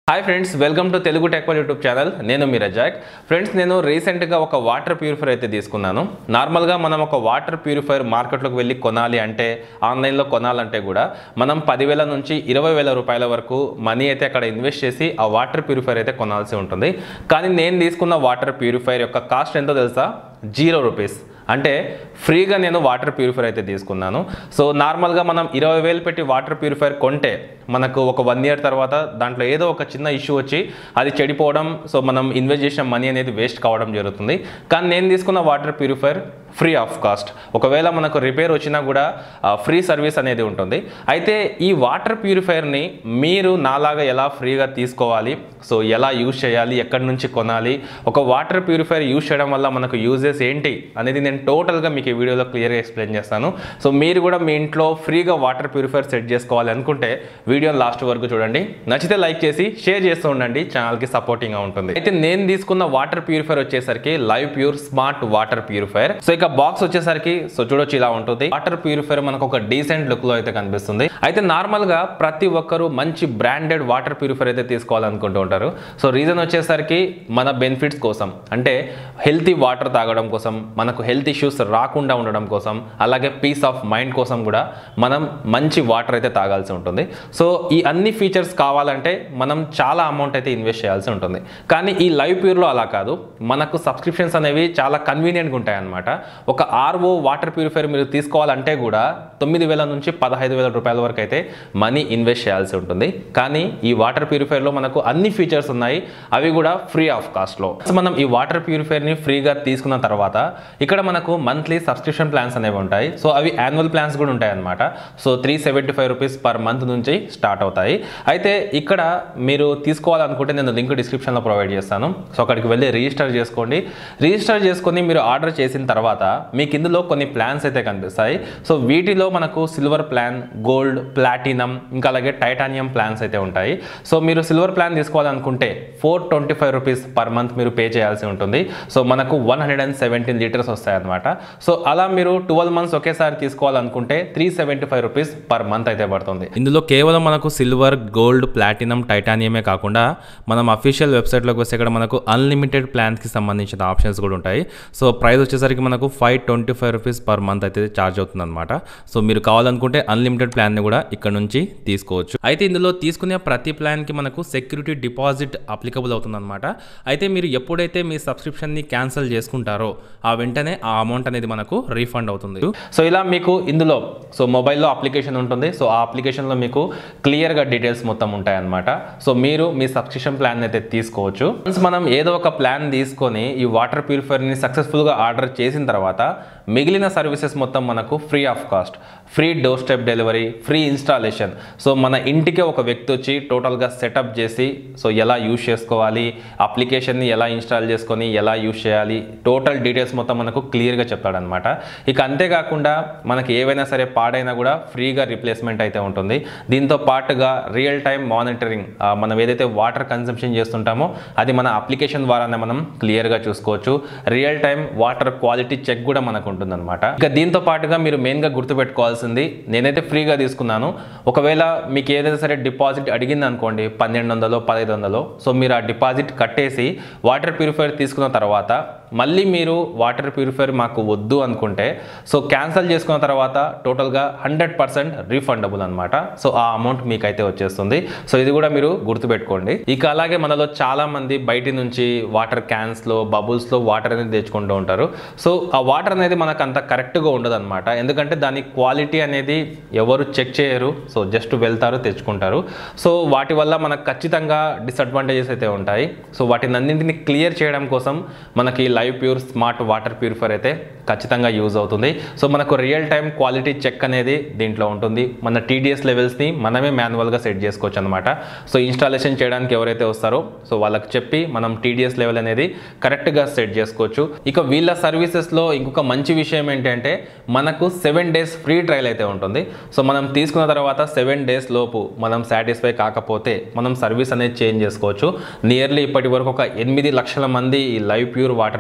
hi friends welcome to Telugu టెక్వల్ YouTube channel నేను మీ రజాక్ ఫ్రెండ్స్ నేను రీసెంట్గా ఒక వాటర్ ప్యూరిఫైర్ అయితే తీసుకున్నాను నార్మల్గా మనం ఒక వాటర్ ప్యూరిఫైర్ మార్కెట్లోకి వెళ్ళి కొనాలి అంటే ఆన్లైన్లో కొనాలంటే కూడా మనం పదివేల నుంచి ఇరవై వేల రూపాయల వరకు మనీ అయితే అక్కడ ఇన్వెస్ట్ చేసి ఆ వాటర్ ప్యూరిఫైర్ అయితే కొనాల్సి ఉంటుంది కానీ నేను తీసుకున్న వాటర్ ప్యూరిఫైర్ యొక్క కాస్ట్ ఎంతో తెలుసా జీరో రూపీస్ అంటే ఫ్రీగా నేను వాటర్ ప్యూరిఫైర్ అయితే తీసుకున్నాను సో నార్మల్గా మనం ఇరవై వేలు పెట్టి వాటర్ ప్యూరిఫైర్ కొంటే మనకు ఒక వన్ ఇయర్ తర్వాత దాంట్లో ఏదో ఒక చిన్న ఇష్యూ వచ్చి అది చెడిపోవడం సో మనం ఇన్వెస్ట్ చేసిన మనీ అనేది వేస్ట్ కావడం జరుగుతుంది కానీ నేను తీసుకున్న water purifier free of cost ఒకవేళ మనకు రిపేర్ వచ్చినా కూడా ఫ్రీ సర్వీస్ అనేది ఉంటుంది అయితే ఈ వాటర్ ప్యూరిఫైర్ని మీరు నాలాగా ఎలా ఫ్రీగా తీసుకోవాలి సో ఎలా యూజ్ చేయాలి ఎక్కడి నుంచి కొనాలి ఒక వాటర్ ప్యూరిఫైర్ యూజ్ చేయడం వల్ల మనకు యూజెస్ ఏంటి అనేది నేను టోటల్గా మీకు ఈ వీడియోలో క్లియర్గా ఎక్స్ప్లెయిన్ చేస్తాను సో మీరు కూడా మీ ఇంట్లో ఫ్రీగా వాటర్ ప్యూరిఫైర్ సెట్ చేసుకోవాలి అనుకుంటే వీడియోని లాస్ట్ వరకు చూడండి నచ్చితే లైక్ చేసి షేర్ చేస్తూ ఉండండి ఛానల్కి సపోర్టింగ్గా ఉంటుంది అయితే నేను తీసుకున్న వాటర్ ప్యూరిఫైర్ వచ్చేసరికి live pure smart water purifier so ఇక బాక్స్ వచ్చేసరికి సో చూడొచ్చు ఇలా ఉంటుంది వాటర్ ప్యూరిఫైర్ మనకు ఒక డీసెంట్ లుక్ లో అయితే కనిపిస్తుంది అయితే నార్మల్ గా ప్రతి ఒక్కరు మంచి బ్రాండెడ్ వాటర్ ప్యూరిఫైర్ అయితే తీసుకోవాలనుకుంటూ ఉంటారు సో రీజన్ వచ్చేసరికి మన బెనిఫిట్స్ కోసం అంటే హెల్తీ వాటర్ తాగడం కోసం మనకు హెల్త్ ఇష్యూస్ రాకుండా ఉండడం కోసం అలాగే పీస్ ఆఫ్ మైండ్ కోసం కూడా మనం మంచి వాటర్ అయితే తాగాల్సి ఉంటుంది సో ఈ అన్ని ఫీచర్స్ కావాలంటే మనం చాలా అమౌంట్ అయితే ఇన్వెస్ట్ చేయాల్సి ఉంటుంది కానీ ఈ లైవ్ ప్యూర్లో అలా కాదు మనకు సబ్స్క్రిప్షన్స్ అనేవి చాలా కన్వీనియంట్గా ఉంటాయి అన్నమాట ఒక ఆర్ఓ వాటర్ ప్యూరిఫైర్ మీరు తీసుకోవాలంటే కూడా తొమ్మిది వేల నుంచి పదహైదు వేల రూపాయల వరకు అయితే మనీ ఇన్వెస్ట్ చేయాల్సి ఉంటుంది కానీ ఈ వాటర్ ప్యూరిఫైర్లో మనకు అన్ని ఫీచర్స్ ఉన్నాయి అవి కూడా ఫ్రీ ఆఫ్ కాస్ట్లో మనం ఈ వాటర్ ప్యూరిఫైర్ని ఫ్రీగా తీసుకున్న తర్వాత ఇక్కడ మనకు మంత్లీ సబ్స్క్రిప్షన్ ప్లాన్స్ అనేవి ఉంటాయి సో అవి యాన్యువల్ ప్లాన్స్ కూడా ఉంటాయి అనమాట so three seventy five rupees per month నుంచి స్టార్ట్ అవుతాయి అయితే ఇక్కడ మీరు తీసుకోవాలనుకుంటే నేను లింక్ డిస్క్రిప్షన్లో ప్రొవైడ్ చేస్తాను సో అక్కడికి వెళ్ళి రిజిస్టర్ చేసుకోండి రిజిస్టర్ చేసుకొని మీరు ఆర్డర్ చేసిన తర్వాత మీకు ఇందులో కొన్ని ప్లాన్స్ అయితే కనిపిస్తాయి సో వీటిలో మనకు సిల్వర్ ప్లాన్ గోల్డ్ ప్లాటినం ఇంకా అలాగే టైటానియం ప్లాన్స్ అయితే ఉంటాయి సో మీరు సిల్వర్ ప్లాన్ తీసుకోవాలనుకుంటే four twenty five rupees per month మీరు పే చేయాల్సి ఉంటుంది సో మనకు one hundred and seventeen litres వస్తాయన్నమాట సో అలా మీరు ట్వెల్వ్ మంత్స్ ఒకేసారి తీసుకోవాలనుకుంటే three seventy five rupees per month అయితే పడుతుంది ఇందులో కేవలం మనకు సిల్వర్ గోల్డ్ ప్లాటినం టైటానియమే కాకుండా మనం అఫీషియల్ వెబ్సైట్లోకి వస్తే ఇక్కడ మనకు అన్లిమిటెడ్ ప్లాన్స్కి సంబంధించిన ఆప్షన్స్ కూడా ఉంటాయి సో ప్రైస్ వచ్చేసరికి మనకు five twenty five rupees per month అయితే ఛార్జ్ అవుతుంది అనమాట సో మీరు కావాలనుకుంటే అన్లిమిటెడ్ ప్లాన్ని కూడా ఇక్కడ నుంచి తీసుకోవచ్చు అయితే ఇందులో తీసుకునే ప్రతి ప్లాన్కి మనకు సెక్యూరిటీ డిపాజిట్ అప్లికబుల్ అవుతుందన్నమాట అయితే మీరు ఎప్పుడైతే మీ సబ్స్క్రిప్షన్ని క్యాన్సిల్ చేసుకుంటారో ఆ వెంటనే ఆ అమౌంట్ అనేది మనకు రీఫండ్ అవుతుంది సో ఇలా మీకు ఇందులో సో మొబైల్లో అప్లికేషన్ ఉంటుంది సో ఆ అప్లికేషన్లో మీకు క్లియర్గా డీటెయిల్స్ మొత్తం ఉంటాయన్నమాట సో మీరు మీ సబ్స్క్రిప్షన్ ప్లాన్ అయితే తీసుకోవచ్చు వన్స్ మనం ఏదో ఒక ప్లాన్ తీసుకొని ఈ వాటర్ ప్యూరిఫైర్ని సక్సెస్ఫుల్గా ఆర్డర్ చేసిన తర్వాత మిగిలిన సర్వీసెస్ మొత్తం మనకు free of cost free door step delivery free installation so మన ఇంటికే ఒక వ్యక్తి వచ్చి టోటల్గా సెటప్ చేసి సో ఎలా యూజ్ చేసుకోవాలి అప్లికేషన్ని ఎలా ఇన్స్టాల్ చేసుకొని ఎలా యూజ్ చేయాలి టోటల్ డీటెయిల్స్ మొత్తం మనకు క్లియర్గా చెప్తాడనమాట ఇక అంతేకాకుండా మనకి ఏవైనా సరే పాడైనా కూడా ఫ్రీగా రిప్లేస్మెంట్ అయితే ఉంటుంది దీంతో పాటుగా రియల్ టైం మానిటరింగ్ మనం ఏదైతే వాటర్ కన్సంప్షన్ చేస్తుంటామో అది మన అప్లికేషన్ ద్వారానే మనం క్లియర్గా చూసుకోవచ్చు real time water quality check కూడా మనకు ఉంటుందన్నమాట ఇక దీంతో పాటుగా మీరు మెయిన్గా గుర్తుపెట్టుకోవాల్సింది నేనైతే ఫ్రీగా తీసుకున్నాను ఒకవేళ మీకు ఏదైతే సరే డిపాజిట్ అడిగింది అనుకోండి పన్నెండు వందలు పదహైదు వందలు సో మీరు ఆ డిపాజిట్ కట్టేసి వాటర్ ప్యూరిఫైర్ తీసుకున్న తర్వాత మళ్ళీ మీరు వాటర్ ప్యూరిఫైర్ మాకు వద్దు అనుకుంటే సో క్యాన్సిల్ చేసుకున్న తర్వాత టోటల్గా హండ్రెడ్ పర్సెంట్ రీఫండబుల్ అనమాట సో ఆ అమౌంట్ మీకైతే వచ్చేస్తుంది సో ఇది కూడా మీరు గుర్తుపెట్టుకోండి ఇక అలాగే మనలో చాలా మంది బయటి నుంచి వాటర్ క్యాన్స్లో బబుల్స్లో వాటర్ అనేది తెచ్చుకుంటూ ఉంటారు సో ఆ వాటర్ అనేది మనకు అంత కరెక్ట్గా ఉండదు అనమాట ఎందుకంటే దాని క్వాలిటీ అనేది ఎవరు చెక్ చేయరు సో జస్ట్ వెళ్తారు తెచ్చుకుంటారు సో వాటి వల్ల మనకు ఖచ్చితంగా డిసడ్వాంటేజెస్ అయితే ఉంటాయి సో వాటిని అన్నింటిని క్లియర్ చేయడం కోసం మనకి live pure smart water purifier అయితే ఖచ్చితంగా యూజ్ అవుతుంది సో మనకు రియల్ టైం క్వాలిటీ చెక్ అనేది దీంట్లో ఉంటుంది మన టీడీఎస్ లెవెల్స్ని మనమే మాన్యువల్గా సెట్ చేసుకోవచ్చు అనమాట సో ఇన్స్టాలేషన్ చేయడానికి ఎవరైతే వస్తారో సో వాళ్ళకి చెప్పి మనం టీడీఎస్ లెవెల్ అనేది కరెక్ట్గా సెట్ చేసుకోవచ్చు ఇక వీళ్ళ సర్వీసెస్లో ఇంకొక మంచి విషయం ఏంటంటే మనకు సెవెన్ డేస్ ఫ్రీ ట్రయల్ అయితే ఉంటుంది సో మనం తీసుకున్న తర్వాత సెవెన్ డేస్ లోపు మనం సాటిస్ఫై కాకపోతే మనం సర్వీస్ అనేది చేంజ్ చేసుకోవచ్చు నియర్లీ ఇప్పటి వరకు ఒక ఎనిమిది లక్షల మంది ఈ లైవ్ ప్యూర్ వాటర్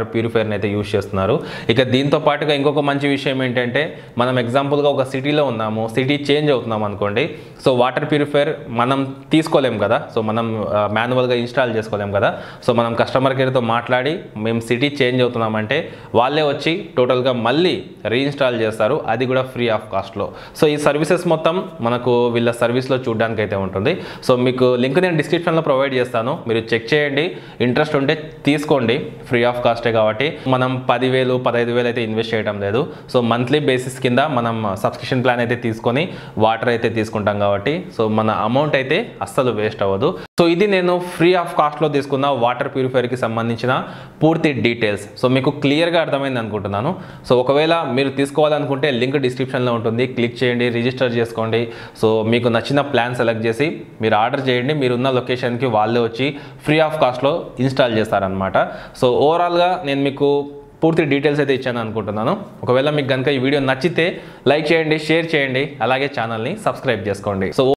ప్యూరిఫైర్ని అయితే యూజ్ చేస్తున్నారు ఇక దీంతో పాటుగా ఇంకొక మంచి విషయం ఏంటంటే మనం ఎగ్జాంపుల్గా ఒక సిటీలో ఉన్నాము సిటీ చేంజ్ అవుతున్నాం అనుకోండి సో వాటర్ ప్యూరిఫైర్ మనం తీసుకోలేం కదా సో మనం మాన్యువల్గా ఇన్స్టాల్ చేసుకోలేం కదా సో మనం కస్టమర్ కేర్తో మాట్లాడి మేము సిటీ చేంజ్ అవుతున్నామంటే వాళ్ళే వచ్చి టోటల్గా మళ్ళీ రీఇన్స్టాల్ చేస్తారు అది కూడా ఫ్రీ ఆఫ్ కాస్ట్లో సో ఈ సర్వీసెస్ మొత్తం మనకు వీళ్ళ సర్వీస్లో చూడడానికి అయితే ఉంటుంది సో మీకు లింక్ నేను డిస్క్రిప్షన్లో ప్రొవైడ్ చేస్తాను మీరు చెక్ చేయండి ఇంట్రెస్ట్ ఉంటే తీసుకోండి ఫ్రీ ఆఫ్ కాస్టే కాబట్టి మనం పదివేలు పదహైదు వేలు అయితే ఇన్వెస్ట్ చేయడం లేదు సో మంత్లీ బేసిస్ కింద మనం సబ్స్క్రిప్షన్ ప్లాన్ అయితే తీసుకొని వాటర్ అయితే తీసుకుంటాం కాబట్టి సో మన అమౌంట్ అయితే అస్సలు వేస్ట్ అవ్వదు సో ఇది నేను ఫ్రీ ఆఫ్ కాస్ట్లో తీసుకున్న వాటర్ ప్యూరిఫైర్కి సంబంధించిన పూర్తి డీటెయిల్స్ సో మీకు క్లియర్గా అర్థమైంది అనుకుంటున్నాను సో ఒకవేళ మీరు తీసుకోవాలనుకుంటే లింక్ డిస్క్రిప్షన్లో ఉంటుంది క్లిక్ చేయండి రిజిస్టర్ చేసుకోండి సో మీకు నచ్చిన ప్లాన్ సెలెక్ట్ చేసి మీరు ఆర్డర్ చేయండి మీరున్న లొకేషన్కి వాళ్ళే వచ్చి ఫ్రీ ఆఫ్ కాస్ట్లో ఇన్స్టాల్ చేస్తారనమాట సో ఓవరాల్గా నేను మీకు పూర్తి డీటెయిల్స్ అయితే ఇచ్చాను అనుకుంటున్నాను ఒకవేళ మీకు కనుక ఈ వీడియో నచ్చితే లైక్ చేయండి షేర్ చేయండి అలాగే ఛానల్ని సబ్స్క్రైబ్ చేసుకోండి సో